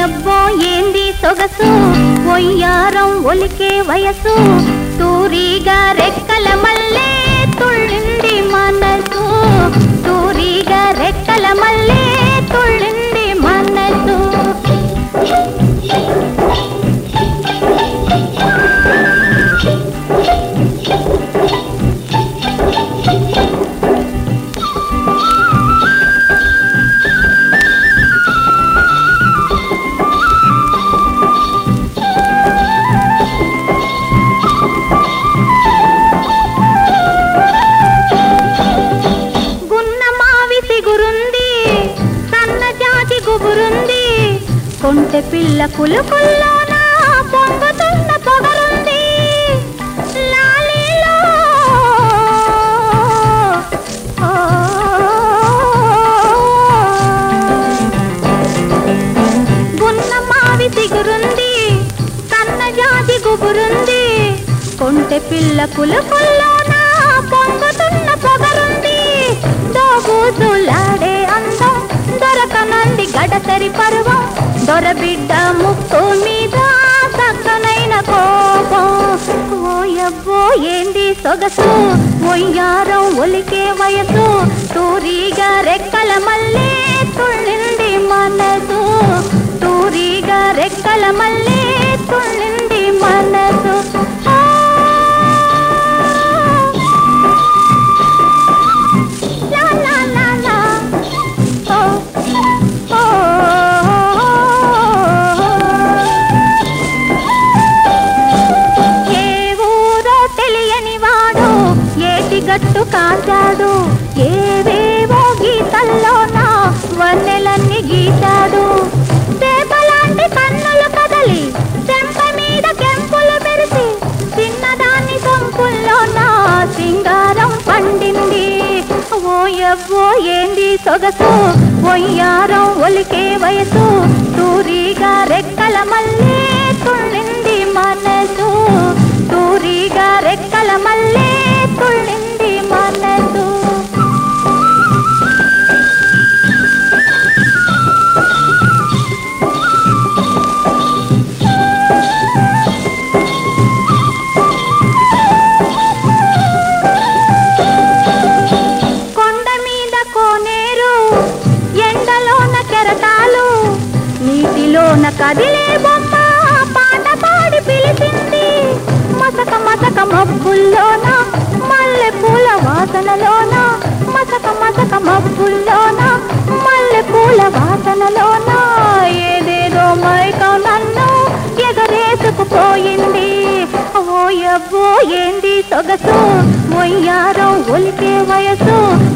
ఓయబ్బో ఏంది సొగసు ఒయ్యారం ఒలికే వయసు తూరిగా రెక్కల మల్లే తుళ్ళింది మనసు తూరిగా రెక్కల మల్లే తుళ్ళింది మనసు గున్న మావి సిగురుంది సన్న జాతి గుబురుంది కొంటె పిల్ల కులుకుల్లోన పొంగుతున్న పొగరుంది లాలీలో ఓ. గున్న మావి సిగురుంది సన్న జాతి గుబురుంది కొంటె పిల్ల కులుకుల్లోన పొంగుతున్న పొగరుంది దోబూతులాడే అందం దొరకనంది గడసరి పరువం దొరబిడ్డ ముక్కు మీద సక్కనైన కోపం ఓయబ్బో ఏంది సొగసు ఒయ్యారం ఒలికే వయసు తూరిగా రెక్కల మల్లే తుళ్ళింది మనసు తూరిగా రెక్కల మల్లే తుళ్ళింది మనసు ఆ లా లా లా లా ఓ ఓ ఏ ఊరో తెలియని వాడు ఏటి గట్టు కాచాడు ఏవేవో గీతల్లోన వన్నెలన్నీ గీశాడు చేపలాంటి కన్నులు కదలి చెంప మీద కెంపులు మెరిసి చిన్నదాన్ని సొంపుల్లోన సింగారం పండింది ఓయవ్వో ఏంది సొగసు ఒయ్యారం ఒలికే వయసు తూరిగా రెక్కల మల్లే తుళ్ళింది మనసు తూరిగా రెక్కల మల్లే తుళ్ళింది మనసు కొండ మీద కోనేరు ఎండలోన కెరటాలు నీటిలోన కదిలే బొమ్మ పాట పాడి పిలిచింది మసక మసక మబ్బుల్లోన మల్లె పూల వాసనలోన మసక మసక మబ్బుల్లోన మల్లె పూల వాసనలోన ఏదేదో మైకం నన్ను ఎగరేసుకుపోయింది ఓయబ్బో ఏంది సొగసు ఒయ్యారం ఒలికే వయసు